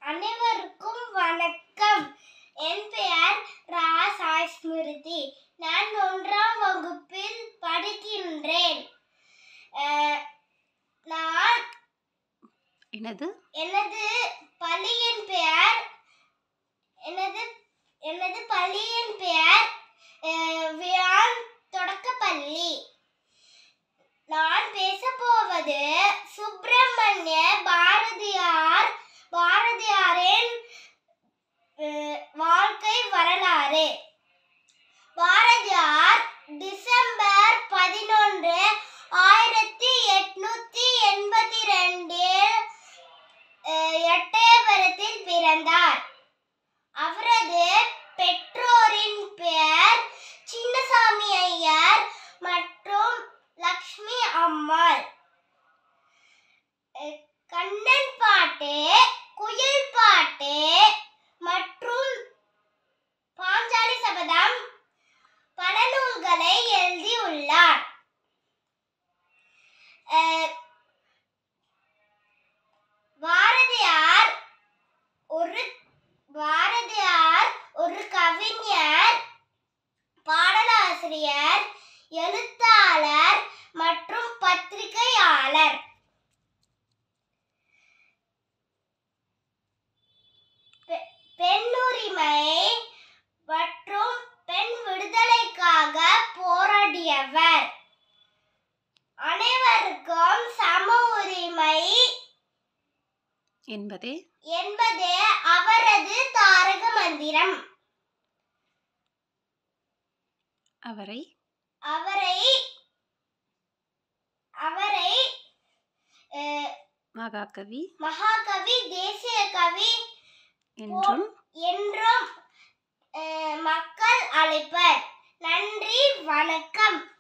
அனைவருக்கும் வணக்கம் என் பெயர் ரா சாய் ஸ்மிருதி நான் ஒன்றாம் வகுப்பில் படிக்கின்றேன் அஹ், நான் என்னது எனது பள்ளியின் பெயர் எனது எனது பள்ளியின் பெயர் அஹ், வியான் தொடக்கப்பள்ளி நான் பேசப் போவது சுப்பிரமணிய பாரதியார் பாரதியாரின் அஹ், வாழ்க்கை வரலாறு பாரதியார் டிசம்பர் பதினொன்று ஆயிரத்தி எட்நூத்தி எண்பத்தி ரெண்டில் எட்டயபுரத்தில் பிறந்தார் அவரது பெற்றோரின் பெயர் சின்னசாமி ஐயர் மற்றும் லக்ஷ்மி அம்மாள் அஹ், கண்ணன் பாட்டு குயில் பாட்டு மற்றும் பாஞ்சாலி சபதம் பல நூல்களை எழுதியுள்ளார் அஹ், பாரதியார் ஒரு பாரதியார் ஒரு கவிஞர் பாடலாசிரியர் எழுத்தாளர் மற்றும் பத்திரிகையாளர் பெ- பெண்ணுரிமை மற்றும் பெண் விடுதலைக்காக போராடியவர் அனைவருக்கும் சம உரிமை என்பதே என்பதே அவரது தாரக மந்திரம் அவரை அவரை அவரை அஹ், மகாகவி மகாகவி தேசிய கவி என்றும் என்றும் அஹ், மக்கள் அழைப்பர் நன்றி வணக்கம்